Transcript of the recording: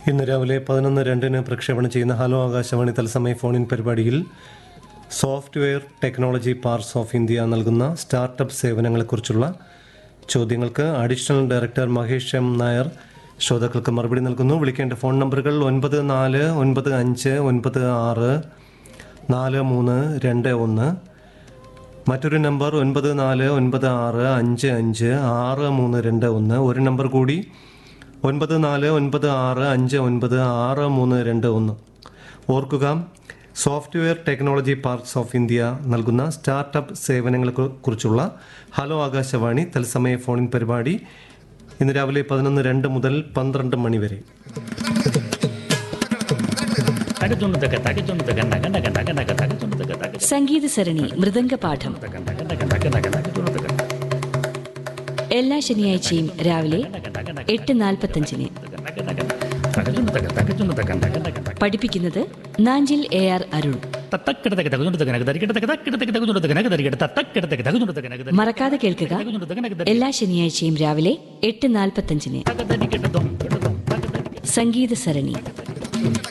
ഇന്ന് രാവിലെ പതിനൊന്ന് രണ്ടിന് പ്രക്ഷേപണം ചെയ്യുന്ന ഹലോ ആകാശവാണി തത്സമയ ഫോണിൻ പരിപാടിയിൽ software technology parks of India നൽകുന്ന സ്റ്റാർട്ടപ്പ് സേവനങ്ങളെക്കുറിച്ചുള്ള ചോദ്യങ്ങൾക്ക് additional director Mahesh M Nair ശ്രോതാക്കൾക്ക് മറുപടി നൽകുന്നു വിളിക്കേണ്ട ഫോൺ നമ്പറുകൾ ഒൻപത് നാല് ഒൻപത് അഞ്ച് ഒൻപത് ആറ് നാല് മൂന്ന് രണ്ട് ഒന്ന് മറ്റൊരു നമ്പർ ഒൻപത് നാല് ഒൻപത് ആറ് അഞ്ച് അഞ്ച് ആറ് മൂന്ന് രണ്ട് ഒന്ന് ഒരു നമ്പർ കൂടി ഒൻപത് നാല് ഒൻപത് ആറ് അഞ്ച് ഒൻപത് ആറ് മൂന്ന് രണ്ട് ഒന്ന് ഓർക്കുക software technology parks of India നൽകുന്ന സ്റ്റാർട്ടപ്പ് സേവനങ്ങളെ കുറിച്ചുള്ള ഹലോ ആകാശവാണി തത്സമയ ഫോണിൻ പരിപാടി ഇന്ന് രാവിലെ പതിനൊന്ന് രണ്ട് മുതൽ പന്ത്രണ്ട് മണി വരെ തകച്ചുണ്ടൊക്കെ തകച്ചുണ്ടൊക്കെ നക നക നക നക തകച്ചുണ്ടൊക്കെ തക സംഗീത സരണി മൃദംഗപാഠം നക നക നക നക നക തകച്ചുണ്ടൊക്കെ എല്ലാ ശനിയാഴ്ചയും രാവിലെ എട്ട് നാൽപ്പത്തഞ്ചിന് നക നക തകച്ചുണ്ടൊക്കെ തകച്ചുണ്ടൊക്കെ നക നക നക പഠിപ്പിക്കുന്നത് നാഞ്ചിൽ എ ആർ അരുൺ തത്തക്കിടതൊക്കെ തകച്ചുണ്ടൊക്കെ നക തരികിടതൊക്കെ തക്കിടതൊക്കെ തകച്ചുണ്ടൊക്കെ നക തരികിട തത്തക്കിടതൊക്കെ തകച്ചുണ്ടൊക്കെ നക മറക്കാതെ കേൾക്കുക തകച്ചുണ്ടൊക്കെ നക എല്ലാ ശനിയാഴ്ചയും രാവിലെ എട്ട് നാൽപ്പത്തഞ്ചിന് തകതരികിടതും കിടതും തകതരികിട സംഗീത സരണി